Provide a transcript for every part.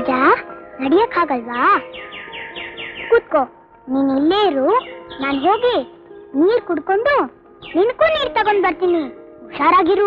ರಾಜ ನಡಿಯಕ್ಕಾಗಲ್ವಾ ಕೂತ್ಕೋ ನೀನ್ ಇಲ್ಲೇ ಇರು ನಾನು ಹೋಗಿ ನೀರ್ ಕುಡ್ಕೊಂಡು ನಿನ್ಗೂ ನೀರ್ ತಗೊಂಡ್ ಬರ್ತೀನಿ ಹುಷಾರಾಗಿರು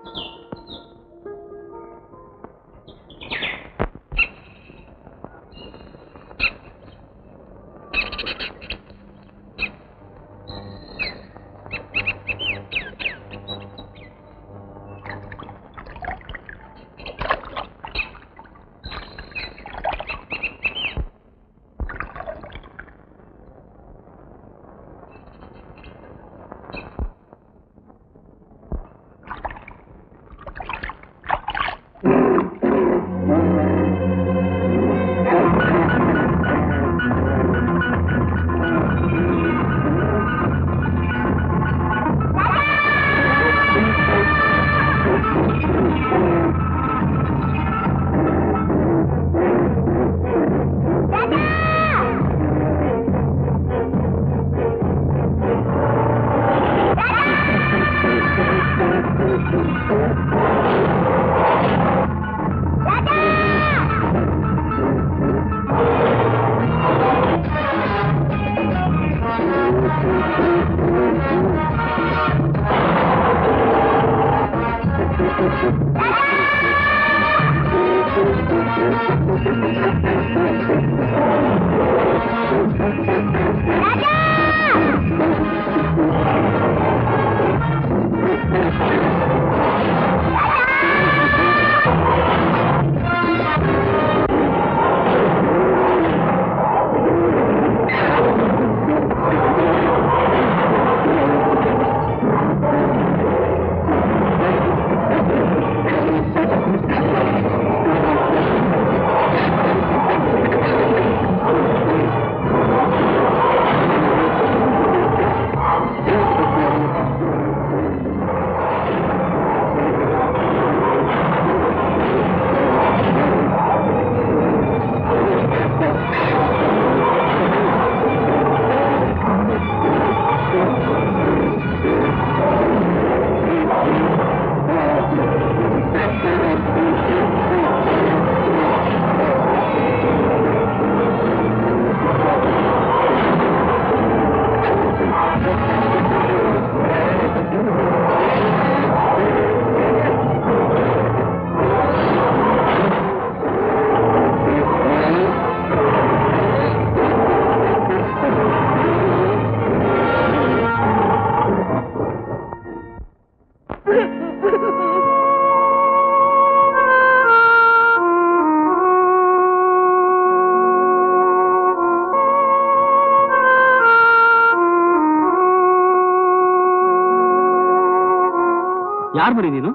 ಯಾರು ಮರಿ ನೀನು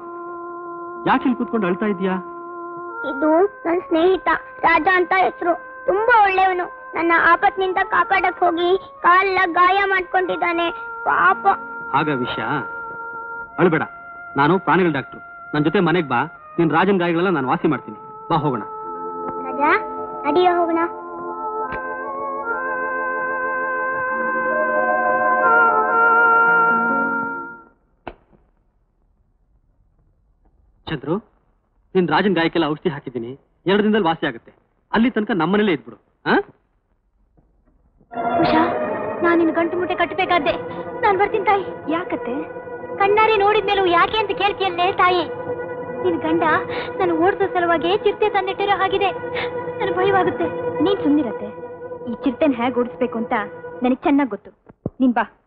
ಯಾಕೆ ಇಲ್ಲಿ ಕೂತ್ಕೊಂಡು ಅಳ್ತಾ ಇದೀಯಾ ಇದು ನನ್ನ ಸ್ನೇಹಿತ ರಾಜ ಅಂತ ಹೆಸರು ತುಂಬಾ ಒಳ್ಳೆಯವನು ನನ್ನ ಆಪತ್ನಿಂದ ಕಾಪಾಡಕ್ ಹೋಗಿ ಕಾಲೆಲ್ಲ ಗಾಯ ಮಾಡ್ಕೊಂಡಿದ್ದಾನೆ ಪಾಪ ಆಗ ವಿಷಯ ಅಳ್ಬೇಡ ನಾನು ಪ್ರಾಣಿಗಳ ಡಾಕ್ಟ್ರು ನನ್ನ ಜೊತೆ ಮನೆಗೆ ಬಾ ನಿನ್ ರಾಜನ್ ಗಾಯಗಳೆಲ್ಲ ನಾನು ವಾಸಿ ಮಾಡ್ತೀನಿ ಬಾ ಹೋಗೋಣ ರಾಜ ನಡಿಯೋ ಹೋಗೋಣ ಚಂದ್ರು ನಿನ್ ರಾಜನ್ ಗಾಯಕ್ಕೆಲ್ಲ ಔಷಧಿ ಹಾಕಿದ್ದೀನಿ ಎರಡು ದಿನದಲ್ಲಿ ವಾಸಿ ಆಗುತ್ತೆ ಅಲ್ಲಿ ತನಕ ನಮ್ಮನೇಲೇ ಇದ್ಬಿಡು ಹಾ ಉಷಾ ನಾನು ನಿನ್ನ ಗಂಟು ಮುಟ್ಟೆ ಕಟ್ಟಬೇಕಾದ್ದೆ ನಾನು ಬರ್ತೀನಿ ತಾಯಿ ಯಾಕತ್ತೆ ಕಣ್ಣಾರೆ ನೋಡಿದ್ಮೇಲೂ ಯಾಕೆ ಅಂತ ಕೇಳ್ತೀಯಲ್ಲೇ ತಾಯಿ ನಿನ್ ಗಂಡ ನಾನು ಓಡಿಸೋ ಸಲುವಾಗಿ ಚಿರತೆ ತಂದಿಟ್ಟಿರೋ ಹಾಗಿದೆ ನನಗೆ ಭಯವಾಗುತ್ತೆ ನೀನ್ ಸುಮ್ಮನಿರತ್ತೆ ಈ ಚಿರತೆನ ಹೇಗೆ ಓಡಿಸ್ಬೇಕು ಅಂತ ನನಗೆ ಚೆನ್ನಾಗಿ ಗೊತ್ತು ನೀನ್ ಬಾ